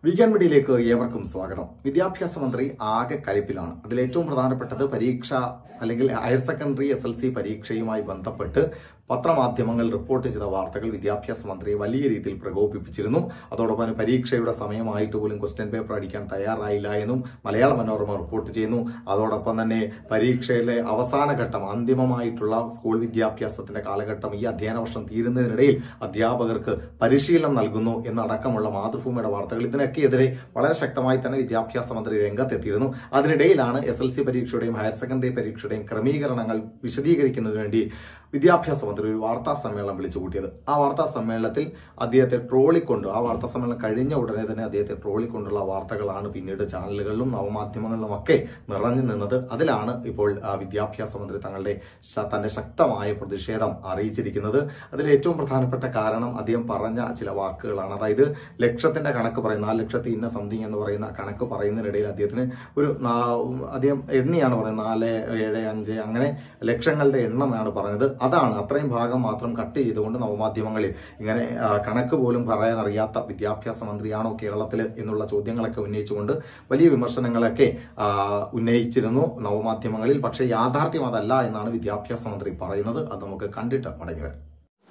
weekend മീഡിയയിലേക്ക് ഏവർക്കും സ്വാഗതം വിദ്യാഭ്യാസ മന്ത്രി ആകെ കലിപ്പിലാണ് അതിൽ ഏറ്റവും പ്രധാനപ്പെട്ടത് പരീക്ഷ അല്ലെങ്കിൽ higher secondary S L C പരീക്ഷയുമായി ബന്ധപ്പെട്ട് പത്രമാധ്യമങ്ങൾ റിപ്പോർട്ട് ചെയ്ത വാർത്തകൾ വിദ്യാഭ്യാസ മന്ത്രിയെ വലിയ രീതിയിൽ പ്രകോപിപ്പിച്ചിരുന്നു അതോടൊപ്പം തന്നെ പരീക്ഷയുടെ സമയമായിട്ട് പോലും ക്വസ്റ്റ്യൻ പേപ്പർ അടിക്കാൻ തയ്യാറായില്ല എന്നും മലയാള മനോരമ റിപ്പോർട്ട് ചെയ്യുന്നു അതോടൊപ്പം തന്നെ പരീക്ഷയിലെ അവസാന ഘട്ടം അന്തിമമായിട്ടുള്ള സ്കൂൾ വിദ്യാഭ്യാസത്തിന്റെ കാലഘട്ടം ഈ അധ്യയന വർഷം തീരുന്നതിനിടയിൽ അധ്യാപകർക്ക് പരിശീലനം നൽകുന്നു എന്നടക്കമുള്ള മാതൃഭൂമിയുടെ വാർത്തകൾ ഇതിനൊക്കെ എതിരെ വളരെ ശക്തമായി തന്നെ വിദ്യാഭ്യാസ മന്ത്രി രംഗത്തെത്തിയിരുന്നു അതിനിടയിലാണ് എസ് എൽ സി പരീക്ഷയുടെയും ഹയർ സെക്കൻഡറി പരീക്ഷയുടെയും ക്രമീകരണങ്ങൾ വിശദീകരിക്കുന്നതിന് വേണ്ടി വിദ്യാഭ്യാസ മന്ത്രി ഒരു വാർത്താ സമ്മേളനം വിളിച്ചു കൂട്ടിയത് ആ വാർത്താ സമ്മേളനത്തിൽ അദ്ദേഹത്തെ ട്രോളിക്കൊണ്ട് ആ വാർത്താ സമ്മേളനം കഴിഞ്ഞ ഉടനെ തന്നെ അദ്ദേഹത്തെ ട്രോളിക്കൊണ്ടുള്ള വാർത്തകളാണ് പിന്നീട് ചാനലുകളിലും നവമാധ്യമങ്ങളിലും ഒക്കെ നിറഞ്ഞു നിന്നത് അതിലാണ് ഇപ്പോൾ ആ, വിദ്യാഭ്യാസ മന്ത്രി തങ്ങളുടെ ശ- തന്റെ ശക്തമായ പ്രതിഷേധം അറിയിച്ചിരിക്കുന്നത് അതിൽ ഏറ്റവും പ്രധാനപ്പെട്ട കാരണം അദ്ദേഹം പറഞ്ഞ ചില വാക്കുകളാണ് അതായത് ലക്ഷത്തിന്റെ കണക്ക് പറയും നാല് ലക്ഷത്തി ഇന്ന സംതിങ് എന്ന് പറയുന്ന കണക്ക് പറയുന്നതിനിടയിൽ അദ്ദേഹത്തിന് ഒരു നാ- അദ്ദേഹം എണ്ണിയാണ് പറയുന്നത് നാല് ഏഴ് അഞ്ച് അങ്ങനെ ലക്ഷങ്ങളുടെ എണ്ണമാണ് പറഞ്ഞത് അതാണ് അത്രയും ഭാഗം മാത്രം കട്ട് ചെയ്തുകൊണ്ട് നവമാധ്യമങ്ങളിൽ ഇങ്ങനെ ആ, കണക്ക് പോലും പറയാൻ അറിയാത്ത വിദ്യാഭ്യാസ മന്ത്രിയാണോ കേരളത്തിൽ എന്നുള്ള ചോദ്യങ്ങളൊക്കെ ഉന്നയിച്ചുകൊണ്ട് വലിയ വിമർശനങ്ങളൊക്കെ ആ, ഉന്നയിച്ചിരുന്നു നവമാധ്യമങ്ങളിൽ പക്ഷേ യാഥാർത്ഥ്യം അതല്ല എന്നാണ് വിദ്യാഭ്യാസ മന്ത്രി പറയുന്നത് അത് നമുക്ക് കണ്ടിട്ട് മടങ്ങി വരാം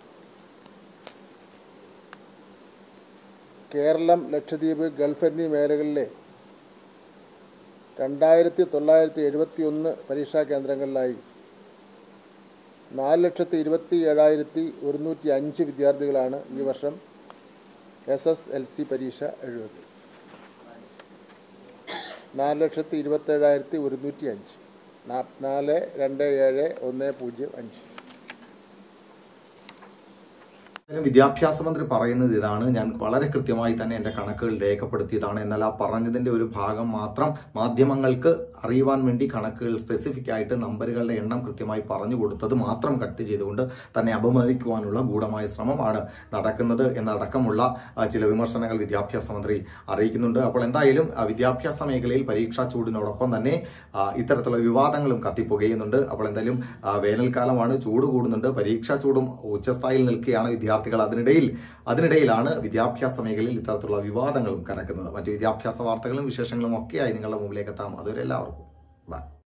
കേരളം ലക്ഷദ്വീപ് ഗൾഫ് എന്നീ മേഖലകളിലെ രണ്ടായിരത്തി തൊള്ളായിരത്തി എഴുപത്തി ഒന്ന് പരീക്ഷാ കേന്ദ്രങ്ങളിലായി നാല് ലക്ഷത്തി ഇരുപത്തി ഏഴായിരത്തി ഒരുന്നൂറ്റി അഞ്ച് വിദ്യാർത്ഥികളാണ് ഈ വർഷം എസ് എസ് എൽ സി പരീക്ഷ എഴുതുന്നത് നാല് ലക്ഷത്തി ഇരുപത്തേഴായിരത്തി ഒരുന്നൂറ്റി അഞ്ച് നാ- നാല് രണ്ട് ഏഴ് ഒന്ന് പൂജ്യം അഞ്ച് എന്തായാലും വിദ്യാഭ്യാസ മന്ത്രി പറയുന്നത് ഇതാണ് ഞാൻ വളരെ കൃത്യമായി തന്നെ എന്റെ കണക്കുകൾ രേഖപ്പെടുത്തിയതാണ് എന്നാൽ ആ പറഞ്ഞതിന്റെ ഒരു ഭാഗം മാത്രം മാധ്യമങ്ങൾക്ക് അറിയുവാൻ വേണ്ടി കണക്കുകൾ സ്പെസിഫിക് ആയിട്ട് നമ്പറുകളുടെ എണ്ണം കൃത്യമായി പറഞ്ഞു കൊടുത്തത് മാത്രം കട്ട് ചെയ്തുകൊണ്ട് തന്നെ അപമാനിക്കുവാനുള്ള ഗൂഢമായ ശ്രമമാണ് നടക്കുന്നത് എന്നടക്കമുള്ള ആ, ചില വിമർശനങ്ങൾ വിദ്യാഭ്യാസ മന്ത്രി അറിയിക്കുന്നുണ്ട് അപ്പോൾ എന്തായാലും ആ, വിദ്യാഭ്യാസ മേഖലയിൽ പരീക്ഷാ ചൂടിനോടൊപ്പം തന്നെ ആ, ഇത്തരത്തിലുള്ള വിവാദങ്ങളും കത്തിപ്പുകയുന്നുണ്ട് അപ്പോൾ എന്തായാലും ആ, വേനൽക്കാലമാണ് ചൂട് കൂടുന്നുണ്ട് പരീക്ഷാ ചൂടും ഉച്ചസ്ഥായിൽ നിൽക്കുകയാണ് വിദ്യാർത്ഥികൾ അതിനിടയിൽ അതിനിടയിലാണ് വിദ്യാഭ്യാസ മേഖലയിൽ ഇത്തരത്തിലുള്ള വിവാദങ്ങളും കനക്കുന്നത് മറ്റു വിദ്യാഭ്യാസ വാർത്തകളും വിശേഷങ്ങളും ഒക്കെയായി നിങ്ങളുടെ മുമ്പിലേക്ക് എത്താം അതുവരെ എല്ലാവർക്കും ബൈ